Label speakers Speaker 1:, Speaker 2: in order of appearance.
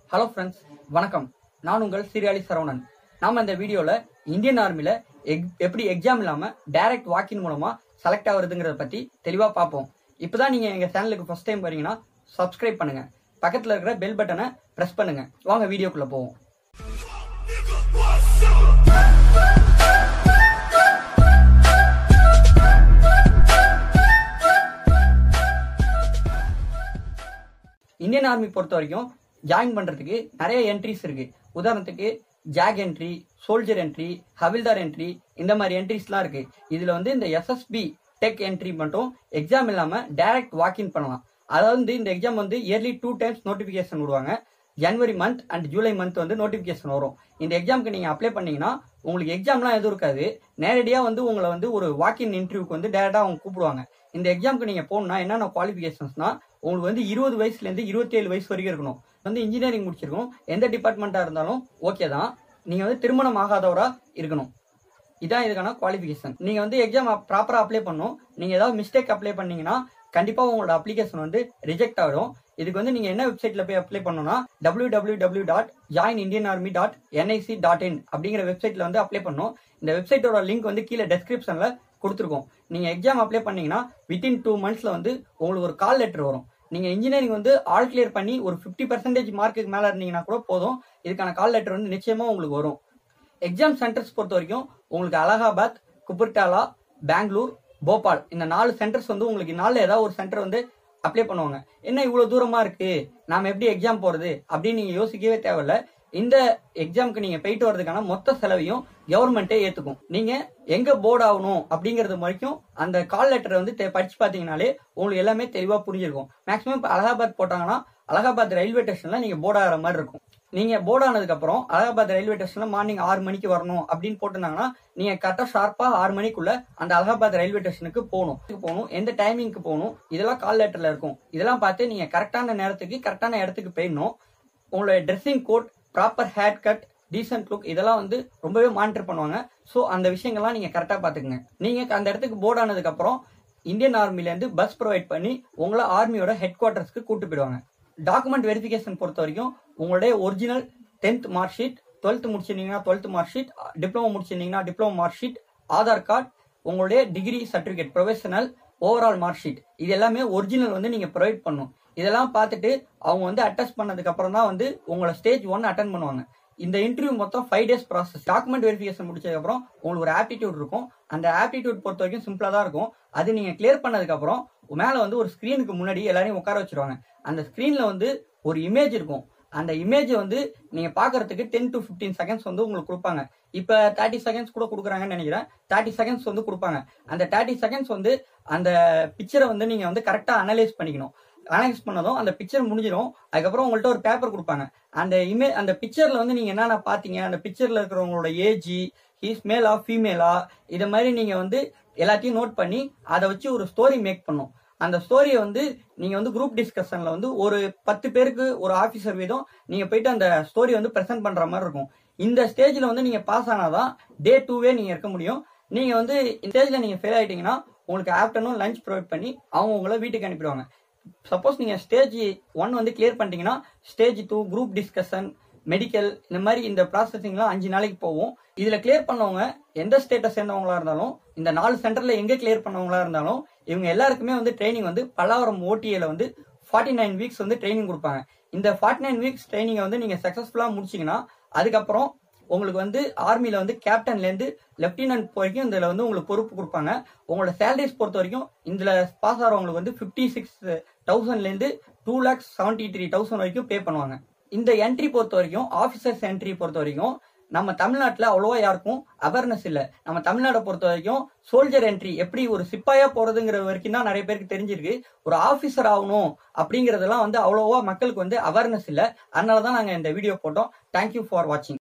Speaker 1: hello friends வணக்கம் நான் உங்கள் சீரியாலி சரவணன் நாம இந்த வீடியோல இந்தியன் ஆர்மில எக் எப்படி எக்ஸாம் இல்லாம டைரக்ட் வாக்கின் மூலமா செலக்ட் ஆகுறதுங்கிறத பத்தி தெளிவா பார்ப்போம் இப்பதான் நீங்க எங்க சேனலுக்கு ஃபர்ஸ்ட் டைம் வரீங்கன்னா சப்ஸ்கிரைப் பண்ணுங்க பக்கத்துல இருக்கிற பெல் பட்டனை பிரஸ் பண்ணுங்க வாங்க வீடியோக்குள்ள போவோம் இந்தியன் ஆர்மி பொறுத்த வரைக்கும் ஜாயின் பண்றதுக்கு நிறைய என்ட்ரிஸ் இருக்கு உதாரணத்துக்கு JAG entry soldier entry havildar entry இந்த மாதிரி என்ட்ரிஸ்லாம் இருக்கு இதுல வந்து இந்த எஸ்எஸ்பி டெக் என்ட்ரி மட்டும் எக்ஸாம் இல்லாம டைரக்ட் வாக்கின் பண்ணலாம் அதாவது வந்து இந்த எக்ஸாம் வந்து இயர்லி டூ டைம்ஸ் நோட்டிபிகேஷன் விடுவாங்க January month and July month வந்து நோட்டிபிகேஷன் வரும் இந்த எக்ஸாம்க்கு நீங்க அப்ளை பண்ணீங்கன்னா உங்களுக்கு எக்ஸாம்லாம் எதுவும் இருக்காது நேரடியா வந்து உங்களை வந்து ஒரு வாக்கின் இன்டர்வியூக்கு வந்து டேரக்டா அவங்க கூப்பிடுவாங்க இந்த எக்ஸாம்க்கு நீங்க போகணும்னா என்னென்ன குவாலிஃபிகேஷன்ஸ்னா உங்களுக்கு வந்து இருபது வயசுல இருந்து இருபத்தி ஏழு வயசு வரைக்கும் இருக்கணும் வந்து இன்ஜினியரிங் முடிச்சிருக்கணும் எந்த டிபார்ட்மெண்ட்டா இருந்தாலும் ஓகே தான் நீங்க வந்து திருமணம் ஆகாதவரா இருக்கணும் இதான் இதுக்கான குவாலிஃபிகேஷன் நீங்க வந்து எக்ஸாம் ப்ராப்பரா அப்ளை பண்ணணும் நீங்க ஏதாவது மிஸ்டேக் அப்ளை பண்ணீங்கன்னா கண்டிப்பா உங்களோட அப்ளிகேஷன் வந்து ரிஜெக்ட் ஆகிடும் இதுக்கு வந்து நீங்க என்ன வெப்சைட்ல போய் அப்ளை பண்ணணும்னா W W W dot join Indian army dot NIC dot in அப்படிங்கிற வெப்சைட்ல வந்து அப்ளை பண்ணணும் இந்த வெப்சைட்டோட லிங்க் வந்து கீழே டெஸ்கிரிப்ஷன்ல கொடுத்துருக்கோம் நீங்க எக்ஸாம் அப்ளை பண்ணீங்கன்னா வித்தின் டூ மந்த்ஸ்ல வந்து உங்களுக்கு ஒரு கால் லெட்டர் வரும் நீங்க இன்ஜினியரிங் வந்து ஆல் கிளியர் பண்ணி ஒரு ஃபிஃப்டி பர்சன்டேஜ் மார்க்குக்கு மேல இருந்தீங்கன்னா கூட போதும் இதுக்கான கால் லெட்டர் வந்து நிச்சயமா உங்களுக்கு வரும் எக்ஸாம் சென்டர்ஸ் பொறுத்த வரைக்கும் உங்களுக்கு அலகாபாத் குபர்டாலா பெங்களூர் போபால் இந்த நாலு சென்டர்ஸ் வந்து உங்களுக்கு நாலுல ஏதாவது ஒரு சென்டர் வந்து அப்ளை பண்ணுவாங்க என்ன இவ்வளவு தூரமா இருக்கு நாம எப்படி எக்ஸாம் போறது அப்படின்னு நீங்க யோசிக்கவே தேவையில்ல இந்த எக்ஸாம்க்கு நீங்க போயிட்டு வர்றதுக்கான மொத்த செலவையும் கவர்மெண்ட்டே ஏத்துக்கும் நீங்க எங்க போர்டு ஆகணும் அப்படிங்கறது வரைக்கும் அந்த கால் லெட்டரை வந்து தெ- படிச்சு பாத்தீங்கனாலே உங்களுக்கு எல்லாமே தெளிவா புரிஞ்சிருக்கும் மேக்ஸிமம் இப்போ அலகாபாத் போட்டாங்கன்னா அலகாபாத் ரயில்வே ஸ்டேஷன்ல நீங்க போர்டு ஆகிற மாதிரி இருக்கும் நீங்க போர்டு ஆனதுக்கு அப்புறம் அலகாபாத் ரயில்வே ஸ்டேஷன்ல மார்னிங் ஆறு மணிக்கு வரணும் அப்படின்னு போட்டிருந்தாங்கன்னா நீங்க கரெக்டா ஷார்ப்பா ஆறு மணிக்குள்ள அந்த அலகாபாத் ரயில்வே ஸ்டேஷனுக்கு போகணும் இதுக்கு போகணும் எந்த டைமிங்க்கு போகணும் இதெல்லாம் கால் லெட்டர்ல இருக்கும் இதெல்லாம் பார்த்து நீங்க கரெக்டான நேரத்துக்கு கரெக்டான இடத்துக்கு போயிடணும் உங்களோட dressing code proper haircut decent look இதெல்லாம் வந்து ரொம்பவே மானிட்டர் பண்ணுவாங்க ஸோ அந்த விஷயங்கள்லாம் நீங்க கரெக்டாக பார்த்துக்குங்க நீங்க அந்த இடத்துக்கு போர்டு ஆனதுக்கு அப்புறம் இந்தியன் ஆர்மில இருந்து பஸ் ப்ரொவைட் பண்ணி உங்களை ஆர்மியோட ஹெட் குவார்ட்டர்ஸ்க்கு கூட்டு போயிடுவாங்க டாக்குமெண்ட் வெரிஃபிகேஷன் பொறுத்த வரைக்கும் உங்களுடைய original tenth mark sheet twelfth முடிச்சிருந்தீங்கன்னா டுவெல்த் மார்க் ஷீட் டிப்ளமோ முடிச்சிருந்தீங்கன்னா diploma mark sheet Aadhaar card உங்களுடைய degree certificate professional overall mark sheet இது எல்லாமே ஒரிஜினல் வந்து நீங்க ப்ரொவைட் பண்ணணும் இதெல்லாம் பார்த்துட்டு அவங்க வந்து அட்டஸ்ட் பண்ணதுக்கு அப்புறம் தான் வந்து உங்களை ஸ்டேஜ் ஒன் அட்டன் பண்ணுவாங்க இந்த இன்டர்வியூ மொத்தம் five days process document verification முடிச்சதுக்கு அப்புறம் உங்களுக்கு ஒரு ஆப்டிடியூட் இருக்கும் அந்த ஆப்டிடியூட் பொறுத்த வரைக்கும் சிம்பிளா தான் இருக்கும் அது நீங்க கிளியர் பண்ணதுக்கு அப்புறம் மேல வந்து ஒரு ஸ்கிரீனுக்கு முன்னாடி எல்லாரையும் உட்கார வச்சிருவாங்க அந்த ஸ்கிரீன்ல வந்து ஒரு இமேஜ் இருக்கும் அந்த இமேஜ் வந்து நீங்க பாக்குறதுக்கு டென் டு 15 செகண்ட்ஸ் வந்து உங்களுக்கு கொடுப்பாங்க இப்ப தேர்ட்டி செகண்ட்ஸ் கூட கொடுக்குறாங்கன்னு நினைக்கிறேன் தேர்ட்டி செகண்ட்ஸ் வந்து கொடுப்பாங்க அந்த தேர்ட்டி செகண்ட்ஸ் வந்து அந்த பிக்சரை வந்து நீங்க வந்து கரெக்டா அனலைஸ் பண்ணிக்கணும் அனலைஸ் பண்ணதும் அந்த பிக்சர் முடிஞ்சிடும் அதுக்கப்புறம் உங்கள்ட்ட ஒரு பேப்பர் கொடுப்பாங்க அந்த இமே அந்த பிக்சர்ல வந்து நீங்க என்னென்ன பாத்தீங்க அந்த பிக்சர்ல இருக்கிறவங்களோட ஏஜ் ஹீஸ் மேலா ஃபீமேலா இதை மாதிரி நீங்க வந்து எல்லாத்தையும் நோட் பண்ணி அதை வச்சு ஒரு ஸ்டோரி மேக் பண்ணும் அந்த ஸ்டோரியை வந்து நீங்க வந்து குரூப் டிஸ்கஷன்ல வந்து ஒரு பத்து பேருக்கு ஒரு ஆபீசர் வீதம் நீங்க போயிட்டு அந்த ஸ்டோரி வந்து பிரசன்ட் பண்ற மாதிரி இருக்கும் இந்த ஸ்டேஜ்ல வந்து நீங்க பாஸ் ஆனாதான் டே டூவே நீங்க இருக்க முடியும் நீங்க வந்து இந்த ஸ்டேஜ்ல நீங்க ஃபெயில் ஆயிட்டீங்கன்னா உங்களுக்கு ஆஃப்டர்நூன் லஞ்ச் ப்ரொவைட் பண்ணி அவங்க உங்களை வீட்டுக்கு அனுப்பிடுவாங்க சப்போஸ் நீங்க ஸ்டேஜ் ஒன் வந்து கிளியர் பண்ணிட்டீங்கன்னா stage two group discussion medical இந்த மாதிரி இந்த ப்ராசஸிங்லாம் அஞ்சு நாளைக்கு போகும் இதுல கிளியர் பண்ணவங்க எந்த ஸ்டேட்டை சேர்ந்தவங்களா இருந்தாலும் இந்த நாலு சென்டர்ல எங்க கிளியர் பண்ணவங்களா இருந்தாலும் இவங்க எல்லாருக்குமே வந்து ட்ரைனிங் வந்து பல்லாவரம் ஓடிஏல வந்து ஃபார்ட்டி நைன் வீக்ஸ் வந்து ட்ரைனிங் கொடுப்பாங்க இந்த ஃபார்ட்டி நைன் வீக்ஸ் ட்ரைனிங்கை வந்து நீங்க சக்சஸ்ஃபுல்லா முடிச்சீங்கன்னா அதுக்கப்புறம் உங்களுக்கு வந்து ஆர்மில வந்து கேப்டன்ல இருந்து லெப்டினன்ட் வரைக்கும் இதுல வந்து உங்களுக்கு பொறுப்பு கொடுப்பாங்க உங்களோட சேலரிஸ் பொறுத்த வரைக்கும் இதுல பாஸ் ஆகிறவங்களுக்கு வந்து ஃபிஃப்டி சிக்ஸ் தௌசண்ட்ல இருந்து two lakhs seventy three thousand வரைக்கும் பே பண்ணுவாங்க இந்த என்ட்ரி பொறுத்த வரைக்கும் ஆபீசர்ஸ் என்ட்ரி பொறுத்த வரைக்கும் நம்ம தமிழ்நாட்டுல அவ்வளோவா யாருக்கும் அவேர்னஸ் இல்ல நம்ம தமிழ்நாட்டை பொறுத்த வரைக்கும் சோல்ஜர் என்ட்ரி எப்படி ஒரு சிப்பாயா போறதுங்கிற வரைக்கும் தான் நிறைய பேருக்கு தெரிஞ்சிருக்கு ஒரு ஆபீசர் ஆகணும் அப்படிங்கறதெல்லாம் வந்து அவ்வளோவா மக்களுக்கு வந்து அவேர்னஸ் இல்ல அதனால தான் நாங்க இந்த வீடியோ போட்டோம் தேங்க்யூ ஃபார் வாட்சிங்